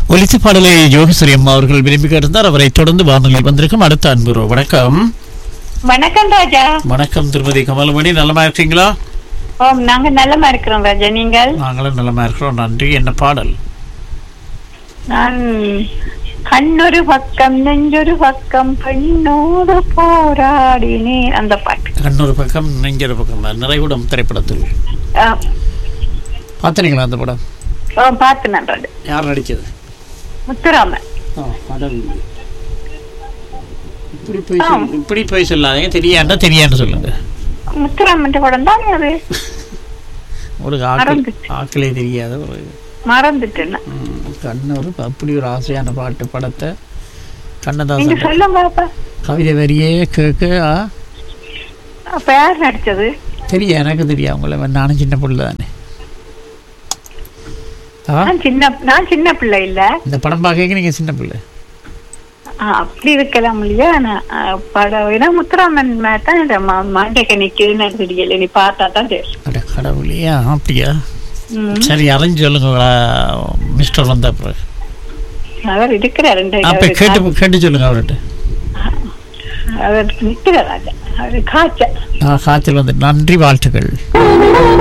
ஒலித்து பாடலை யோகேஸ்வரி அம்மா அவர்கள் விரும்பி கேட்டிருந்தார் அவரை தொடர்ந்து வானொலியில் வந்திருக்கும் அடுத்த அன்பு வணக்கம் வணக்கம் ராஜா வணக்கம் திருமதி கமலமணி நலமா இருக்கீங்களா ஓம் நாங்க நல்லமா இருக்கிறோம் ராஜா நீங்கள் நாங்களும் நலமா இருக்கிறோம் நன்றி என்ன பாடல் நான் கண்ணொரு பக்கம் நெஞ்சொரு பக்கம் பெண்ணோடு போராடினேன் அந்த பாட்டு கண்ணொரு பக்கம் நெஞ்சொரு பக்கம் நிறைவுடம் திரைப்படத்தில் ஆ, பார்த்தீங்களா அந்த படம் ஓ, பார்த்து நான் ராஜா யார் நடிச்சது முத்துராமன் ஆ, கடல் இப்படி போய் சொல் இப்படி போய் சொல்லாதீங்க தெரியாண்டா தெரியான்னு சொல்லுங்க முத்துராமன் படம் தான் அது ஒரு ஆக்கள் மறந்துச்சு. ஆக்களே தெரியாத ஒரு மறந்துட்டேன் நான். ம், கண்ணொரு அப்படி ஒரு ஆசையான பாட்டு படத்தை நீங்க கண்ணதாசன் சொல்லுங்க அப்ப கவிதை வரியே கேட்க ஆ, அப்ப யார் நடிச்சது தெரியும் எனக்கு தெரியும் அவங்கள நானும் சின்ன பிள்ளை தானே ஆ நான் சின்ன நான் சின்ன பிள்ளை இல்ல இந்த படம் பார்க்க நீங்கள் சின்ன பிள்ளை ஆ, அப்படி இருக்கலாம் இல்லையா நான் ஆ, படம் ஏன்னா முத்துராமன் மாதிரி தான் இந்த ம- மண்டைக்கு நிக்குதுன்னு தெரியல நீ பார்த்தா தான் தெரியும் அட கடவுளையா அப்படியா ம். சரி அறிஞ்சு சொல்லுங்க மிஸ்டர் வந்த பிறகு அவர் இருக்கிறார் ரெண்டு அப்போ கேட்டு கேட்டு சொல்லுங்க அவர்கிட்ட அவர் நிற்கிறார் ராஜா அவர் காய்ச்சல் நான் காய்ச்சல் வந்து நன்றி வாழ்த்துக்கள்